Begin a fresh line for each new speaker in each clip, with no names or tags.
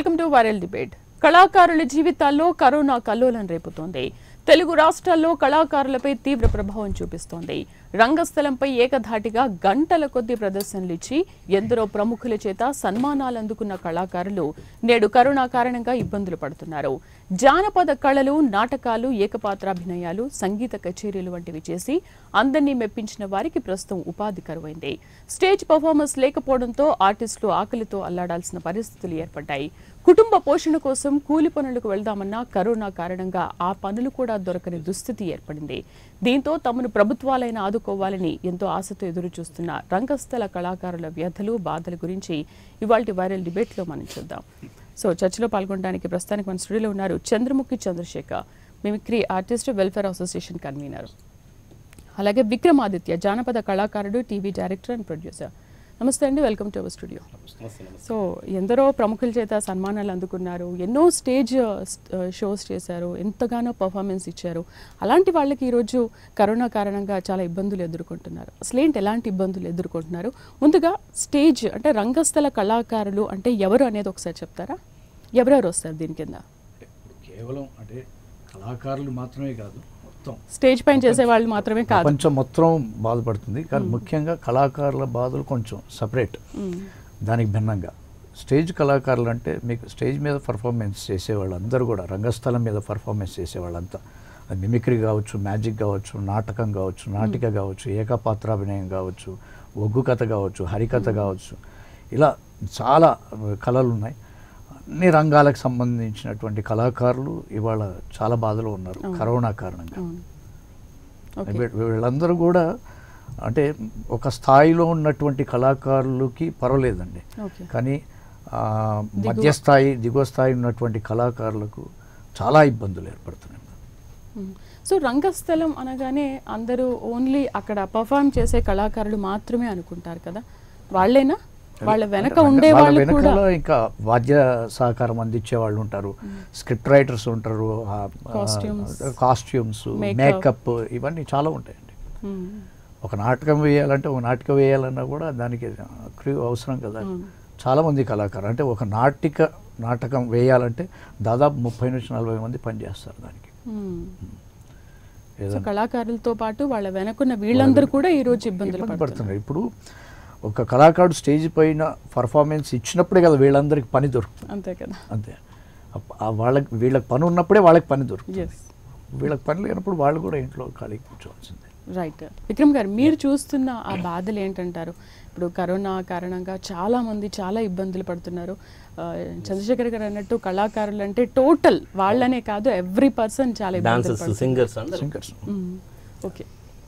Welcome to viral debate కళాకారుల జీవితాల్లో corona కల్లోలం రేపుతోంది తెలుగు రాష్ట్రాల్లో కళాకారులపై తీవ్ర ప్రభావం చూపిస్తోంది రంగస్థలంపై ఏకధాటిగా గంటల కొద్ది ప్రదర్శనలు ఇచ్చి ఎందరో ప్రముఖుల చేత సన్మానాలు అందుకున్న కళాకారులు నేడు కరోనా కారణంగా ఇబ్బందులు పడుతున్నారు జానపద కళలు నాటకాలు ఏకపాత్రాభినయాలు సంగీత కచేరీలు వంటివి చేసి అందరినీ మెప్పించిన వారికి ప్రస్తుతం ఉపాధి కరువైంది స్టేజ్ పర్ఫార్మెన్స్ లేకపోవడంతో ఆర్టిస్టులు ఆకలితో అల్లాడాల్సిన పరిస్థితులు ఏర్పడ్డాయి కుటుంబ పోషణ కోసం కూలి పనులకు వెళ్దామన్నా కరోనా కారణంగా ఆ పనులు కూడా దొరకని దుస్థితి ఏర్పడింది దీంతో తమను ప్రభుత్వాలైన ఆదుకోవాలని ఎంతో ఆశతో ఎదురు చూస్తున్న రంగస్థల కళాకారుల వ్యధలు బాధల గురించి ఇవాళ వైరల్ డిబేట్లో మనం చూద్దాం సో చర్చలో పాల్గొనడానికి ప్రస్తుతానికి మన స్టూడియోలో ఉన్నారు Chandramukhi Chandrashekar mimicry artist welfare association convener అలాగే విక్రమాదిత్య జానపద కళాకారుడు టీవీ డైరెక్టర్ అండ్ ప్రొడ్యూసర్ నమస్తే అండి welcome to our studio so ఎందరో ప్రముఖుల చేత సన్మానాలు అందుకున్నారు ఎన్నో స్టేజ్ షోస్ చేశారు ఎంతగానో పర్ఫార్మెన్స్ ఇచ్చారు అలాంటి వాళ్ళకి ఈరోజు కరోనా కారణంగా చాలా ఇబ్బందులు ఎదుర్కొంటున్నారు అసలేంటి ఎలాంటి ఇబ్బందులు ఎదుర్కొంటున్నారు ముందుగా స్టేజ్ అంటే రంగస్థల కళాకారులు అంటే ఎవరు అనేది ఒకసారి చెప్తారా ఎవరెవరు వస్తారు దీని కింద
అంటే ఇప్పుడు కేవలం అంటే కళాకారులు మాత్రమే కాదు మొత్తం
స్టేజ్ పైన చేసే వాళ్ళు మాత్రమే కాదు
ప్రపంచం మొత్తం బాధపడుతుంది కానీ ముఖ్యంగా కళాకారుల బాధలు కొంచెం సపరేట్ దానికి భిన్నంగా స్టేజ్ కళాకారులు అంటే మీకు స్టేజ్ మీద పర్ఫార్మెన్స్ చేసేవాళ్ళు అందరూ కూడా రంగస్థలం మీద పర్ఫార్మెన్స్ చేసేవాళ్ళంతా అది మిమిక్రీ కావచ్చు మ్యాజిక్ కావచ్చు నాటకం కావచ్చు నాటిక కావచ్చు ఏకపాత్రాభినయం కావచ్చు ఒగ్గు కథ కావచ్చు హరికథ కావచ్చు ఇలా చాలా కళలు ఉన్నాయి అన్ని రంగాలకు సంబంధించినటువంటి కళాకారులు ఇవాళ చాలా బాధలో ఉన్నారు కరోనా కారణంగా
అవును ఓకే
వీ- వీళ్ళందరూ కూడా అంటే ఒక స్థాయిలో ఉన్నటువంటి కళాకారులకి పర్వాలేదండి
ఓకే
కానీ ఆ, మధ్యస్థాయి దిగువ స్థాయి ఉన్నటువంటి కళాకారులకు చాలా ఇబ్బందులు ఏర్పడుతున్నాయి
మ్మ్. సో రంగస్థలం అనగానే అందరూ ఓన్లీ అక్కడ పర్ఫామ్ చేసే కళాకారులు మాత్రమే అనుకుంటారు కదా వాళ్ళేనా వాళ్ళ వెనక ఉండే
వాళ్ళ
వాళ్ళు కూడా
వెనకాల ఇంకా వాద్య సహకారం అందించే వాళ్ళు ఉంటారు స్క్రిప్ట్ రైటర్స్ ఉంటారు
Costumes.
Costumes
Makeup.
మేకప్ ఇవన్నీ చాలా ఉంటాయండి
మ్మ్.
ఒక నాటకం వేయాలంటే ఒక నాటకం వేయాలన్నా కూడా దానికి క్రూ అవసరం కదా చాలా మంది కళాకారులు అంటే ఒక నాటిక నాటకం వేయాలంటే దాదాపు ముప్పై నుంచి నలభై మంది పనిచేస్తారు దానికి
మ్మ్. సో
ఏదైనా
కళాకారులతో పాటు వాళ్ళ వెనకున్న వీళ్ళందరూ కూడా ఈ రోజు ఇబ్బందులు
ఇబ్బంది
పడుతున్నారు
పడుతున్నారు ఇప్పుడు ఒక కళాకారుడు స్టేజ్ పైన పర్ఫార్మెన్స్ ఇచ్చినప్పుడే కదా వీళ్ళందరికీ పని దొరుకుతుంది
అంతే కదా
అంతే అప్ప- ఆ వాళ్ళకి వీళ్ళకి పని ఉన్నప్పుడే వాళ్ళకి పని దొరుకుతుంది
ఎస్
వీళ్ళకి పని లేనప్పుడు వాళ్ళు కూడా ఇంట్లో ఖాళీగా కూర్చోవాల్సిందే
రైట్ విక్రమ్ గారు మీరు చూస్తున్న ఆ బాధలు ఏంటంటారు ఇప్పుడు కరోనా కారణంగా చాలా మంది చాలా ఇబ్బందులు పడుతున్నారు ఆ, చంద్రశేఖర్ గారు అన్నట్టు కళాకారులు అంటే టోటల్ వాళ్ళనే కాదు ఎవ్రీ పర్సన్ చాలా ఇబ్బందులు
డాన్సర్స్
పడుతున్నారు
సింగర్స్ అందరూ
సింగర్స్
మ్మ్. ఓకే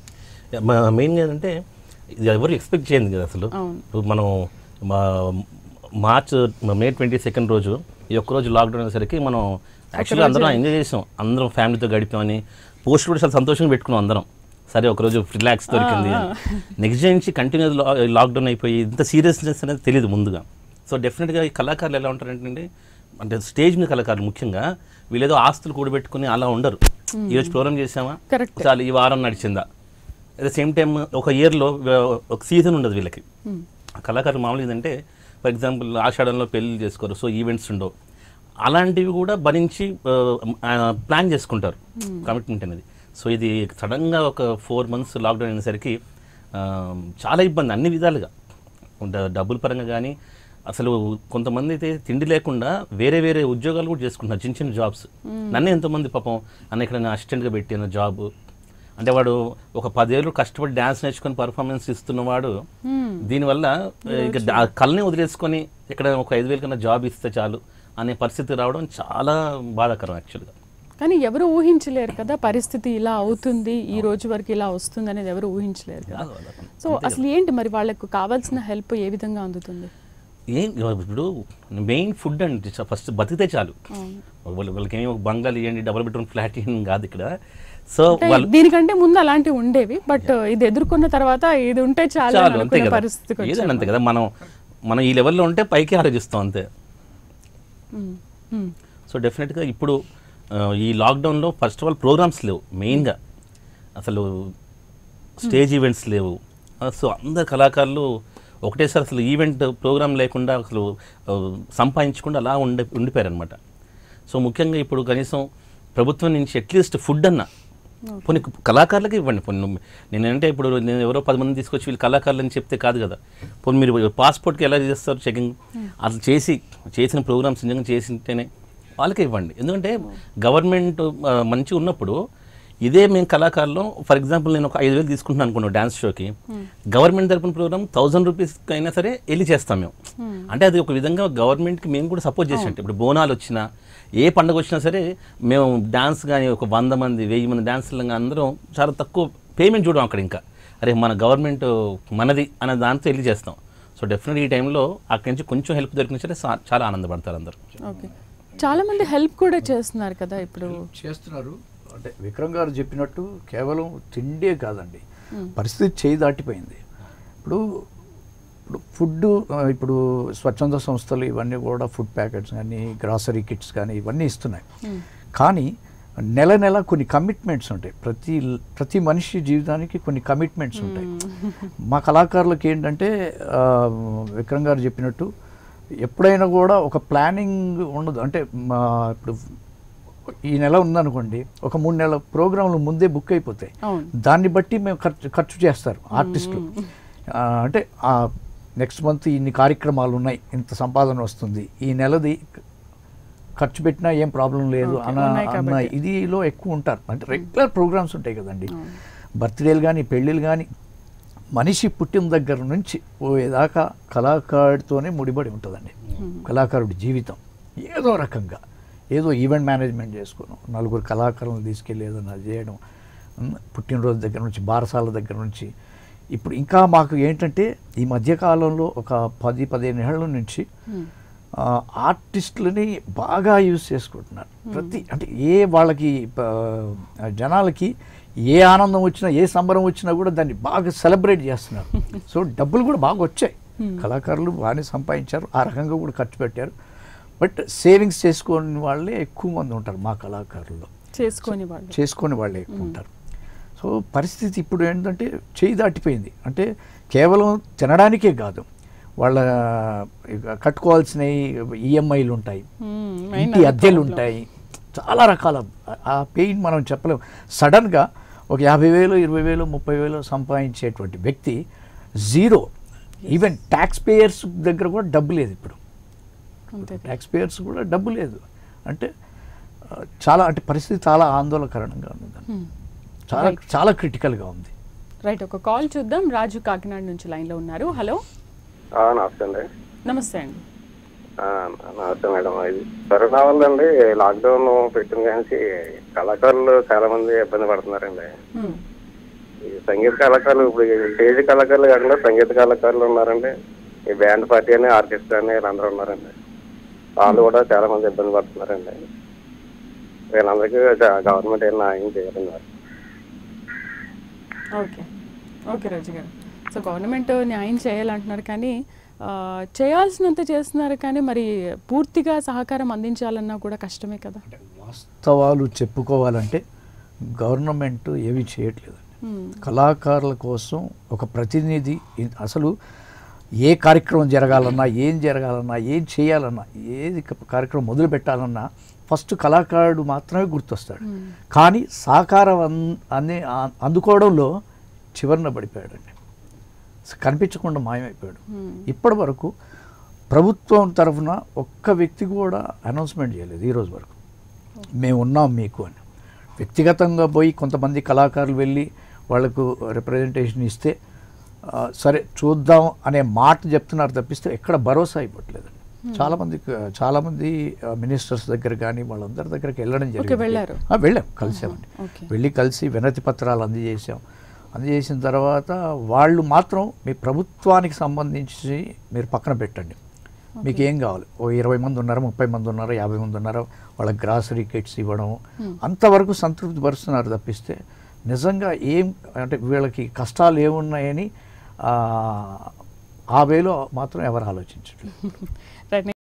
మెయిన్ ఏంటంటే ఇది ఎవరు ఎక్స్పెక్ట్ చేయండి కదా అసలు
అవును.
ఇప్పుడు మనం మా- మార్చ్ మే ట్వంటీ సెకండ్ రోజు ఈ ఒక్క రోజు లాక్డౌన్ అయ్యేసరికి మనం యాక్చువల్గా అందరం ఎంజాయ్ చేసాం అందరం ఫ్యామిలీతో గడిపామని పోస్ట్ కూడా చాలా సంతోషంగా పెట్టుకున్నాం అందరం సరే ఒకరోజు రిలాక్స్ దొరికింది నెక్స్ట్ డే నుంచి కంటిన్యూ లాక్డౌన్ అయిపోయి ఇంత సీరియస్నెస్ అనేది తెలియదు ముందుగా సో డెఫినెట్గా ఈ కళాకారులు ఎలా ఉంటారంటే అంటే స్టేజ్ మీద కళాకారులు ముఖ్యంగా వీళ్ళేదో ఆస్తులు కూడబెట్టుకుని అలా ఉండరు ఈరోజు ప్రోగ్రామ్ చేసామా
Correct.
చాలు ఈ వారం నడిచిందా అట్ ద సేమ్ టైం ఒక ఇయర్లో ఒక సీజన్ ఉండదు వీళ్ళకి కళాకారులు మామూలు ఏంటంటే ఫర్ ఎగ్జాంపుల్ ఆషాఢంలో పెళ్లి చేసుకోరు సో ఈవెంట్స్ ఉండవు అలాంటివి కూడా భరించి ప్లాన్ చేసుకుంటారు కమిట్మెంట్ అనేది సో ఇది సడన్గా ఒక ఫోర్ మంత్స్ లాక్డౌన్ అయినసరికి ఆ, చాలా ఇబ్బంది అన్ని విధాలుగా ఉంట- డబ్బుల పరంగా కానీ అసలు కొంతమంది అయితే తిండి లేకుండా వేరే వేరే ఉద్యోగాలు కూడా చేసుకుంటున్నారు చిన్న చిన్న జాబ్స్ నన్ను ఎంతోమంది పాపం అన్న ఇక్కడ అసిస్టెంట్గా పెట్టిన జాబ్ అంటే వాడు ఒక పదేళ్ళు కష్టపడి డ్యాన్స్ నేర్చుకొని పర్ఫార్మెన్స్ ఇస్తున్నవాడు దీనివల్ల ఇక డా- కళ్ళని వదిలేసుకొని ఇక్కడ ఒక ఐదు వేల కన్నా జాబ్ ఇస్తే చాలు అనే పరిస్థితి రావడం చాలా బాధాకరం యాక్చువల్గా
కానీ ఎవరు ఊహించలేరు కదా పరిస్థితి ఇలా అవుతుంది ఈ రోజు వరకు ఇలా వస్తుంది అనేది ఎవరు ఊహించలేరు కదా సో అసలు ఏంటి మరి వాళ్ళకు కావాల్సిన హెల్ప్ ఏ విధంగా అందుతుంది
ఏం ఇప్పుడు మెయిన్ ఫుడ్ అండి ఫస్ట్ బతికితే చాలు వాళ్ళ- వాళ్ళకి ఏమి ఒక బంగాలు ఇవ్వండి డబుల్ బెడ్రూమ్ ఫ్లాట్ ఇవ్వండి కాదు ఇక్కడ సో
అంటే
వాళ్ళు
దీనికంటే ముందు అలాంటివి ఉండేవి బట్ ఇది ఎదుర్కొన్న తర్వాత ఇది ఉంటే చాలు అని
చాలు అంతే
అనుకునే
కదా
పరిస్థితికి వచ్చాం.
ఏదైనా అంతే కదా మనం మనం ఈ లెవెల్లో ఉంటే పైకి ఆలోచిస్తాం అంతే
మ్మ్. మ్మ్.
సో డెఫినెట్గా ఇప్పుడు ఆ, ఈ లాక్డౌన్లో ఫస్ట్ ఆఫ్ ఆల్ ప్రోగ్రామ్స్ లేవు మెయిన్గా అసలు స్టేజ్ ఈవెంట్స్ లేవు ఆ, సో అందరు కళాకారులు ఒకటేసారి అసలు ఈవెంట్ ప్రోగ్రామ్ లేకుండా అసలు ఆ, సంపాదించకుండా అలా ఉండి ఉండిపోయారనమాట సో ముఖ్యంగా ఇప్పుడు కనీసం ప్రభుత్వం నుంచి అట్లీస్ట్ ఫుడ్ అన్న కొన్ని కళాకారులకి ఇవ్వండి కొన్ని నేనంటే ఇప్పుడు నేను ఎవరో పది మంది తీసుకొచ్చి వీళ్ళు కళాకారులు అని చెప్తే కాదు కదా పోనీ మీరు పాస్పోర్ట్కి ఎలా చేస్తారు చెకింగ్ అసలు చేసి చేసిన ప్రోగ్రామ్స్ నిజంగా చేసింటేనే వాళ్ళకే ఇవ్వండి ఎందుకంటే గవర్నమెంట్ మంచిగా ఉన్నప్పుడు ఇదే మేము కళాకారులు ఫర్ ఎగ్జాంపుల్ నేను ఒక ఐదు వేలు తీసుకుంటున్నాను అనుకున్నాను డ్యాన్స్ షోకి గవర్నమెంట్ తరపున ప్రోగ్రామ్ థౌసండ్ రూపీస్ అయినా సరే వెళ్ళి చేస్తాం మేము అంటే అది ఒక విధంగా గవర్నమెంట్కి మేము కూడా సపోర్ట్ చేసినట్టు ఇప్పుడు బోనాలు వచ్చినా ఏ పండుగ వచ్చినా సరే మేము డాన్స్ కానీ ఒక వంద మంది వెయ్యి మంది డాన్సులు అందరం చాలా తక్కువ పేమెంట్ చూడం అక్కడ ఇంకా అరే మన గవర్నమెంట్ మనది అనే దాంతో వెళ్ళి చేస్తాం సో డెఫినెట్ ఈ టైంలో అక్కడి నుంచి కొంచెం హెల్ప్ దొరికిన సరే సా- చాలా ఆనందపడతారు అందరూ
ఓకే చాలా మంది హెల్ప్ కూడా చేస్తున్నారు కదా ఇప్పుడు
చేస్తున్నారు అంటే విక్రమ్ గారు చెప్పినట్టు కేవలం తిండే కాదండి పరిస్థితి చేయి దాటిపోయింది ఇప్పుడు ఇప్పుడు ఫుడ్ ఇప్పుడు స్వచ్ఛంద సంస్థలు ఇవన్నీ కూడా ఫుడ్ ప్యాకెట్స్ కానీ గ్రాసరీ కిట్స్ కానీ ఇవన్నీ ఇస్తున్నాయి కానీ నెల నెల కొన్ని కమిట్మెంట్స్ ఉంటాయి ప్రతి ప్రతి మనిషి జీవితానికి కొన్ని కమిట్మెంట్స్ ఉంటాయి మా కళాకారులకు ఏంటంటే ఆ, విక్రమ్ గారు చెప్పినట్టు ఎప్పుడైనా కూడా ఒక ప్లానింగ్ ఉండదు అంటే మా ఇప్పుడు ఈ నెల ఉందనుకోండి ఒక మూడు నెలల ప్రోగ్రాంలు ముందే బుక్ అయిపోతాయి
అవును
దాన్ని బట్టి మేము ఖర్చు ఖర్చు చేస్తారు ఆర్టిస్టులు ఆ, అంటే నెక్స్ట్ మంత్ ఇన్ని కార్యక్రమాలు ఉన్నాయి ఇంత సంపాదన వస్తుంది ఈ నెలది ఖర్చు పెట్టినా ఏం ప్రాబ్లం లేదు
Okay,
అన్న
ఉన్నాయి
అన్న
కాబట్టి.
ఇదిలో ఎక్కువ ఉంటారు అంటే రెగ్యులర్ ప్రోగ్రామ్స్ ఉంటాయి కదండి బర్త్డేలు కానీ పెళ్ళిళ్ళు కానీ మనిషి పుట్టిన దగ్గర నుంచి పోయేదాకా కళాకారుడితోనే ముడిపడి ఉంటుందండి కళాకారుడి జీవితం ఏదో రకంగా ఏదో ఈవెంట్ మేనేజ్మెంట్ చేసుకోవడం నలుగురు కళాకారులను తీసుకెళ్ళి ఏదైనా చేయడం ఉమ్, పుట్టినరోజు దగ్గర నుంచి బారసాల దగ్గర నుంచి ఇప్పుడు ఇంకా మాకు ఏంటంటే ఈ మధ్యకాలంలో ఒక పది పదిహేను ఏళ్ళ నుంచి ఆ, ఆర్టిస్టులని బాగా యూజ్ చేసుకుంటున్నారు ప్రతి అంటే ఏ వాళ్ళకి ఆ, జనాలకి ఏ ఆనందం వచ్చినా ఏ సంబరం వచ్చినా కూడా దాన్ని బాగా సెలబ్రేట్ చేస్తున్నారు సో డబ్బులు కూడా బాగా వచ్చాయి కళాకారులు బాగానే సంపాదించారు ఆ రకంగా కూడా ఖర్చు పెట్టారు బట్ సేవింగ్స్ చేసుకోని వాళ్ళే ఎక్కువ మంది ఉంటారు మా కళాకారుల్లో
చేసుకొని వాళ్ళు
చేసుకొని వాళ్ళే ఎక్కువ ఉంటారు సో పరిస్థితి ఇప్పుడు ఏంటంటే చేయి దాటిపోయింది అంటే కేవలం తినడానికే కాదు వాళ్ళ ఇక కట్టుకోవాల్సిన ఈఎంఐలు ఉంటాయి
మ్మ్. అయినా
ఇంటి
అది
అద్దెలు
problem.
ఉంటాయి చాలా రకాల ఆ పెయిన్ మనం చెప్పలేం సడన్గా ఒక యాభై వేలు ఇరవై వేలు ముప్పై వేలు సంపాదించేటువంటి వ్యక్తి జీరో ఈవెన్ ట్యాక్స్ పేయర్స్ దగ్గర కూడా డబ్బు లేదు ఇప్పుడు
అంతే
ట్యాక్స్ పేయర్స్ కూడా డబ్బు లేదు అంటే ఆ, చాలా అంటే పరిస్థితి చాలా ఆందోళనకరంగా ఉంది
మ్మ్.
చాలా
Right.
చాలా క్రిటికల్గా ఉంది
రైట్ ఒక కాల్ చూద్దాం రాజు కాకినాడ నుంచి లైన్లో ఉన్నారు హలో
ఆ, నమస్తే అండి
నమస్తే అండి
ఆ, నమస్తే మేడం ఇది కరోనా వల్ల అండి లాక్డౌన్ పెట్టిన కానీ కళాకారులు చాలా మంది ఇబ్బంది పడుతున్నారండి
మ్మ్.
ఈ సంగీత కళాకారులు ఇప్పుడు ఈ స్టేజ్ కళాకారులు కాకుండా సంగీత కళాకారులు ఉన్నారండి ఈ బ్యాండ్ పార్టీ అని ఆర్కెస్ట్రా అని వీళ్ళందరూ ఉన్నారండి వాళ్ళు కూడా చాలా మంది ఇబ్బంది పడుతున్నారండి వీళ్ళందరికీ గ- గవర్నమెంట్ ఏం న్యాయం చేయాలండి మరి.
ఓకే ఓకే రాజు గారు సో గవర్నమెంట్ న్యాయం చేయాలంటున్నారు కానీ ఆ, చేయాల్సినంత చేస్తున్నారు కానీ మరి పూర్తిగా సహకారం అందించాలన్నా కూడా కష్టమే కదా
వాస్తవాలు చెప్పుకోవాలంటే గవర్నమెంట్ ఏమీ చేయట్లేదు
మ్మ్.
కళాకారుల కోసం ఒక ప్రతినిధి ఇ- అసలు ఏ కార్యక్రమం జరగాలన్నా ఏం జరగాలన్నా ఏం చేయాలన్నా ఏది క- కార్యక్రమం మొదలు పెట్టాలన్నా ఫస్ట్ కళాకారుడు మాత్రమే గుర్తొస్తాడు కానీ సహకారం అన్ అంది ఆ- అందుకోవడంలో చివరిన పడిపోయాడండి అసలు కనిపించకుండా మాయమైపోయాడు ఇప్పటి వరకు ప్రభుత్వం తరఫున ఒక్క వ్యక్తి కూడా అనౌన్స్మెంట్ చేయలేదు ఈ రోజు వరకు మేము ఉన్నాం మీకు అని వ్యక్తిగతంగా పోయి కొంతమంది కళాకారులు వెళ్ళి వాళ్ళకు రిప్రజెంటేషన్ ఇస్తే ఆ, సరే చూద్దాం అనే మాట చెప్తున్నారు తప్పిస్తే ఎక్కడ భరోసా అయిపోవట్లేదండి చాలామంది చాలామంది మినిస్టర్స్ దగ్గర కానీ వాళ్ళందరి దగ్గరికి వెళ్ళడం జరిగింది
వెళ్ళారు.
ఆ, వెళ్ళాం కలిసామండి
ఓకే
వెళ్ళి కలిసి వినతి పత్రాలు అందజేసాం అందజేసిన తర్వాత వాళ్ళు మాత్రం మీ ప్రభుత్వానికి సంబంధించి మీరు పక్కన పెట్టండి మీకు ఏం కావాలి ఓ ఇరవై మంది ఉన్నారా ముప్పై మంది ఉన్నారా యాభై మంది ఉన్నారా వాళ్ళకి గ్రాసరీ కిట్స్ ఇవ్వడం అంతవరకు సంతృప్తి పరుస్తున్నారు తప్పిస్తే నిజంగా ఏం అంటే వీళ్ళకి కష్టాలు ఏమున్నాయని ఆ, ఆ వేలో మాత్రం ఎవరు ఆలోచించట్లేదు
రైట్